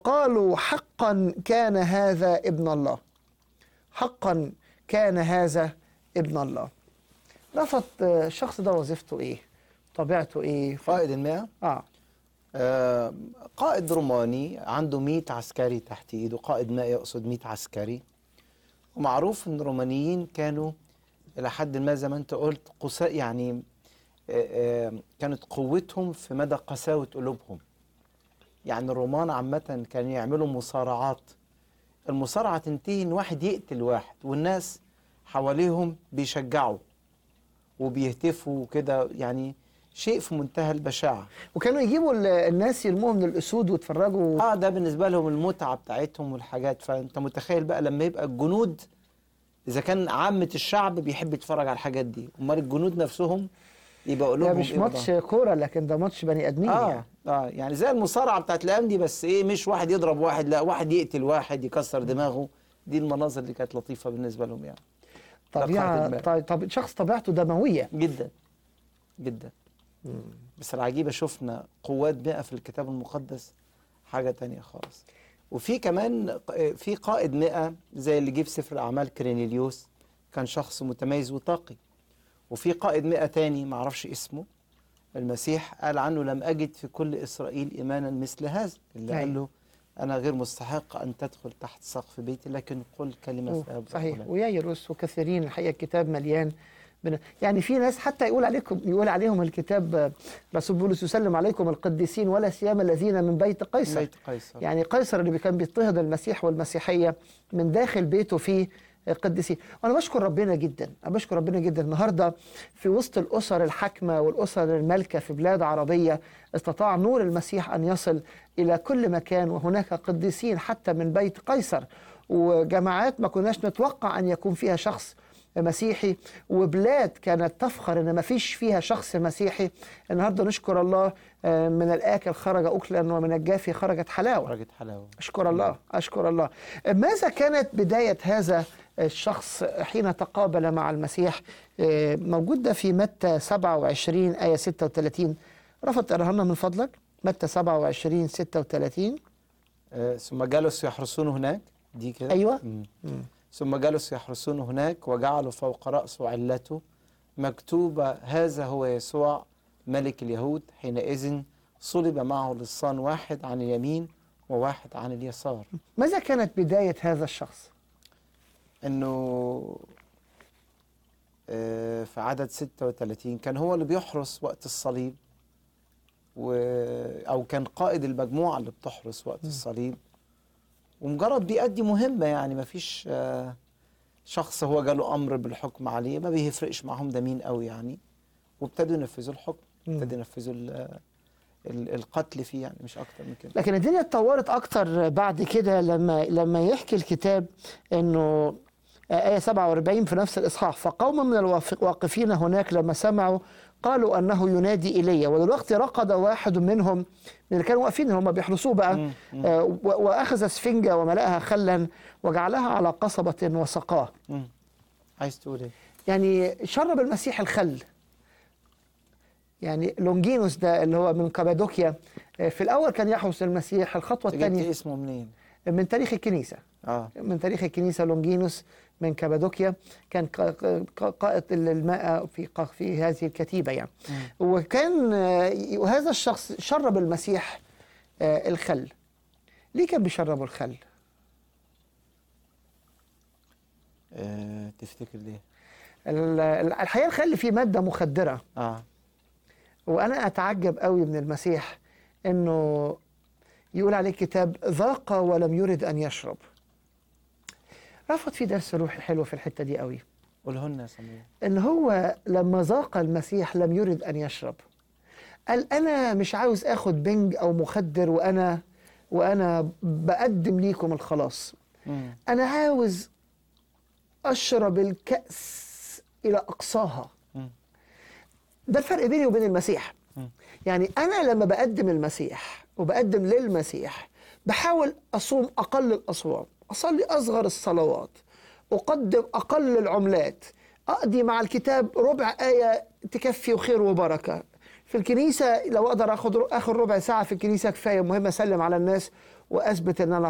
قالوا حقا كان هذا ابن الله حقا كان هذا ابن الله رفض آه، الشخص ده وظيفته ايه طبيعته ايه قائد المئة اه آه، قائد روماني عنده 100 عسكري تحت ايده قائد مئة يقصد 100 عسكري ومعروف ان الرومانيين كانوا الى حد ما زي ما انت قلت قساء يعني آه، آه، كانت قوتهم في مدى قساوة قلوبهم يعني الرومان عامة كانوا يعملوا مصارعات المصارعة تنتهي ان واحد يقتل واحد والناس حواليهم بيشجعوا وبيهتفوا كده يعني شيء في منتهى البشاعة وكانوا يجيبوا ال- الناس يرموهم من الاسود ويتفرجوا اه ده بالنسبه لهم المتعه بتاعتهم والحاجات فانت متخيل بقى لما يبقى الجنود اذا كان عامه الشعب بيحب يتفرج على الحاجات دي امال الجنود نفسهم يبقى ده قلوبهم مش إيه ماتش وضعها؟ كوره لكن ده ماتش بني ادمين اه يعني. اه يعني زي المصارعه بتاعت الايام دي بس ايه مش واحد يضرب واحد لا واحد يقتل واحد يكسر دماغه دي المناظر اللي كانت لطيفه بالنسبه لهم يعني ده قائد طبيعه الماء. طب طب شخص طبيعته دمويه جدا جدا بس العجيبة شفنا قوات مئة في الكتاب المقدس حاجة تانية خالص وفي كمان في قائد مئة زي اللي جه في سفر الأعمال كرينيليوس كان شخص متميز وطاقي وفي قائد مئة تاني معرفش اسمه المسيح قال عنه لم أجد في كل إسرائيل إيمانا مثل هذا اللي قال أيوة. له أنا غير مستحق أن تدخل تحت سقف بيتي لكن قل كلمة أوه، فأبقى صحيح لك. ويايروس وكثيرين الحقيقه الكتاب مليان بن... يعني في ناس حتى يقول عليكم يقول عليهم الكتاب آه، رسول بولس يسلم عليكم القديسين ولا سيما الذين من بيت قيصر بيت قيصر يعني قيصر اللي كان بيضطهد المسيح والمسيحيه من داخل بيته فيه قديسين وانا بشكر ربنا جدا انا بشكر ربنا جدا النهارده في وسط الاسر الحاكمه والاسر المالكه في بلاد عربيه استطاع نور المسيح ان يصل الى كل مكان وهناك قديسين حتى من بيت قيصر وجماعات ما كناش نتوقع ان يكون فيها شخص مسيحي وبلاد كانت تفخر ان ما فيش فيها شخص مسيحي النهارده نشكر الله آه، من الاكل خرج اكلا ومن الجافي خرجت حلاوه درجة حلاوة أشكر الله أشكر الله ماذا كانت بداية هذا الشخص حين تقابل مع المسيح آه، موجود ده في متى 27 آية 36 رفض تقراها لنا من فضلك متى 27 36 آه، ثم جلسوا يحرسون هناك دي كده أيوة. مم. ثم جلسوا يحرسون هناك وجعلوا فوق رأسه علته مكتوبة هذا هو يسوع ملك اليهود حينئذ صلب معه لصان واحد عن اليمين وواحد عن اليسار ماذا كانت بداية هذا الشخص انه آه، في عدد 36 كان هو اللي بيحرس وقت الصليب و او كان قائد المجموعه اللي بتحرس وقت الصليب ومجرد بيأدي مهمه يعني ما فيش آه، شخص هو جاله امر بالحكم عليه ما بيفرقش معاهم ده مين قوي يعني وابتدوا ينفذوا الحكم مم. ابتدوا ينفذوا ال- ال- القتل فيه يعني مش اكتر من كده لكن الدنيا اتطورت أكتر بعد كده لما لما يحكي الكتاب إنه آية 47 في نفس الإصحاح فقوم من الواقفين هناك لما سمعوا قالوا أنه ينادي إلي ودلوقتي رقد واحد منهم من اللي كانوا واقفين اللي هم بيحرسوه بقى مم. مم. آه، و- وأخذ سفنجة وملأها خلا وجعلها على قصبة وسقاه مم. عايز تقول ايه؟ يعني شرب المسيح الخل يعني لونجينوس ده اللي هو من كابادوكيا آه، في الأول كان يحرس المسيح الخطوة أنت جبت الثانية اسمه منين؟ من تاريخ الكنيسة اه من تاريخ الكنيسة لونجينوس من كابادوكيا كان ق- ق- قائد الماء في ق- في هذه الكتيبة يعني وكان آه، وهذا الشخص شرب المسيح آه، الخل ليه كان بيشربوا الخل؟ آه، تفتكر ليه؟ ال- ال- الحقيقة الخل فيه مادة مخدرة اه وأنا أتعجب قوي من المسيح إنه يقول عليه الكتاب ذاق ولم يرد أن يشرب رفض في درس روحي حلو في الحتة دي قوي قوله لنا يا سمير ان هو لما ذاق المسيح لم يرد ان يشرب قال انا مش عاوز اخد بنج او مخدر وانا وانا بقدم ليكم الخلاص مم. انا عاوز اشرب الكاس الى اقصاها مم. ده الفرق بيني وبين المسيح مم. يعني انا لما بقدم المسيح وبقدم للمسيح بحاول اصوم اقل الاصوام اصلي اصغر الصلوات اقدم اقل العملات اقضي مع الكتاب ربع ايه تكفي وخير وبركه في الكنيسه لو اقدر اخد اخر ربع ساعه في الكنيسه كفايه المهم اسلم على الناس واثبت ان انا